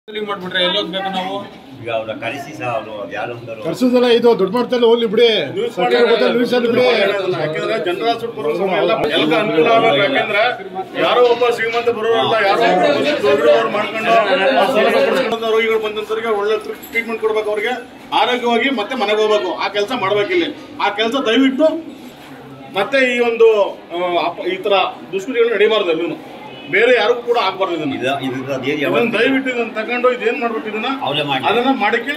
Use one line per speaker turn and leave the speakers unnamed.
counselling ಮಾಡ್ಬಿಟ್ರೆ ಎಲ್ಲಿ ಹೋಗ್ಬೇಕು ನಾವು
ಈಗ ಅವ್ರ ಕರೆಸಿ ಸಹ ಅವರು ಯಾರು ಅಂದರು
ಕರ್ಸೋದಲ್ಲ ಇದು ದುಡ್ಡು ಮಾಡ್ತಾರೆ ಹೋಗ್ಲಿ ಬಿಡಿ ಸರ್ಕಾರ ಗೊತ್ತಲ್ಲ ನ್ಯೂಸ್ ಅಲ್ಲಿ ಬಿಡಿ
ಯಾಕಂದ್ರೆ ಜನರ ಸುಟ್ಟು ಬರೋದು ಎಲ್ಲ ಎಲ್ಲ ಅನುಕೂಲ ಆಗ್ಬೇಕು ಯಾಕಂದ್ರೆ ಯಾರೋ ಒಬ್ಬ ಶ್ರೀಮಂತ ಬರೋರಲ್ಲ ಯಾರೋ ಒಬ್ಬ ದೊಡ್ಡವ್ರು ಮಾಡ್ಕೊಂಡು ಆ ಸೌಲಭ್ಯ ಪಡ್ಸ್ಕೊಂಡು ರೋಗಿಗಳು ಬಂದಂತವ್ರಿಗೆ ಒಳ್ಳೆ ಟ್ರೀಟ್ಮೆಂಟ್ ಕೊಡ್ಬೇಕು ಅವ್ರಿಗೆ ಆರೋಗ್ಯವಾಗಿ ಮತ್ತೆ ಮನೆಗೆ ಹೋಗ್ಬೇಕು ಆ ಕೆಲಸ ಮಾಡ್ಬೇಕಿಲ್ಲಿ ಆ ಕೆಲಸ ದಯವಿಟ್ಟು ಮತ್ತೆ ಈ ಒಂದು ಆ, ಅಪ- ಈ ತರ ದುಷ್ಕೃತಿಗಳು ನಡೀಬಾರ್ದು ಎಲ್ಲೂ ಬೇರೆ ಯಾರಿಗೂ ಕೂಡ ಆಗ್ಬಾರ್ದು ಇದನ್ನ
ಇದು ಇದು ಅದೇನು
ಇದನ್ನ
ಯಾವತ್ತು
ದಯವಿಟ್ಟು ಇದನ್ನ ತಗೊಂಡು ಇದೇನ್ ಮಾಡ್ಬೇಕು ಇದನ್ನ
ಅವ್ರೇ ಮಾಡಿ
ಅದನ್ನ ಮಾಡಕ್ಕೆ